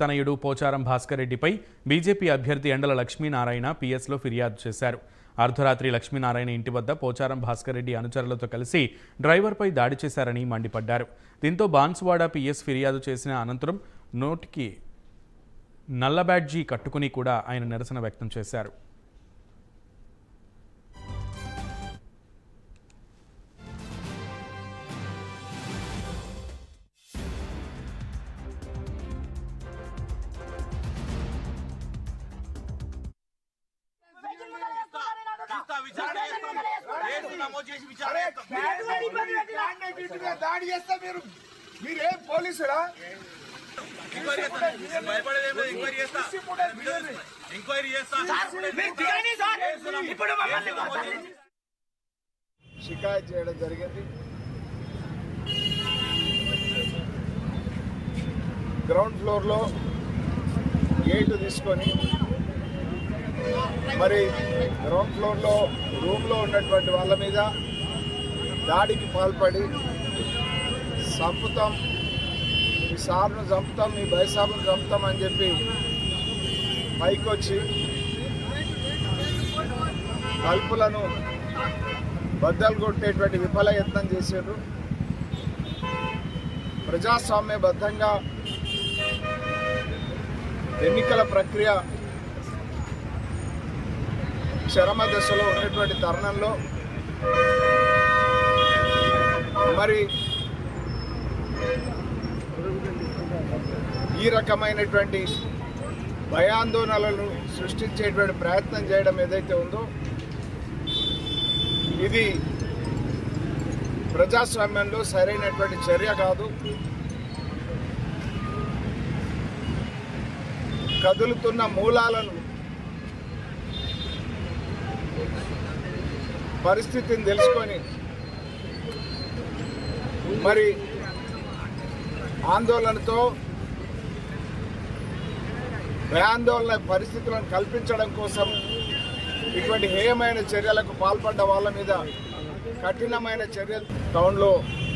తనయుడు పోచారం భాస్కర్ రెడ్డిపై బీజేపీ అభ్యర్థి ఎండల లక్ష్మీనారాయణ పిఎస్లో ఫిర్యాదు చేశారు అర్ధరాత్రి లక్ష్మీనారాయణ ఇంటి వద్ద పోచారం భాస్కర్ రెడ్డి అనుచరులతో కలిసి డ్రైవర్పై దాడి చేశారని మండిపడ్డారు దీంతో బాన్సువాడ పిఎస్ ఫిర్యాదు చేసిన అనంతరం నోటికి నల్ల బ్యాడ్జీ కట్టుకుని కూడా ఆయన నిరసన వ్యక్తం చేశారు తీస్తా, విచారణ చేస్తాం. కేసు నమోదు చేసి విచారణ చేస్తాం. దాడి చేస్తే మీరు మీరేం పోలీసురా ఎంక్వైరీ చేస్తా. నేను భయపడేది ఏం లేదు, ఎంక్వైరీ చేస్తా. ఎంక్వైరీ చేస్తా. కేసు నమోదు చేసి షికాయత్ చేయడం జరిగింది గ్రౌండ్ ఫ్లోర్లో గేటు తీసుకొని మరి గ్రౌండ్ ఫ్లోర్లో రూమ్లో ఉన్నటువంటి వాళ్ళ మీద దాడికి పాల్పడి చంపుతాం మీ సార్ను చంపుతాం మీ బైసాబును చంపుతాం అని చెప్పి పైకొచ్చి తలుపులను బద్దలు కొట్టేటువంటి విఫల యత్నం చేశారు ప్రజాస్వామ్యబద్ధంగా ఎన్నికల ప్రక్రియ చరమ దశలో ఉన్నటువంటి తరుణంలో మరి ఈ రకమైనటువంటి భయాందోళనలను సృష్టించేటువంటి ప్రయత్నం చేయడం ఏదైతే ఉందో ఇది ప్రజాస్వామ్యంలో సరైనటువంటి చర్య కాదు కదులుతున్న మూలాలను పరిస్థితిని తెలుసుకొని మరి ఆందోళనతో భయాందోళన పరిస్థితులను కల్పించడం కోసం ఇటువంటి హేయమైన చర్యలకు పాల్పడ్డ వాళ్ళ మీద కఠినమైన చర్యలు టౌన్లో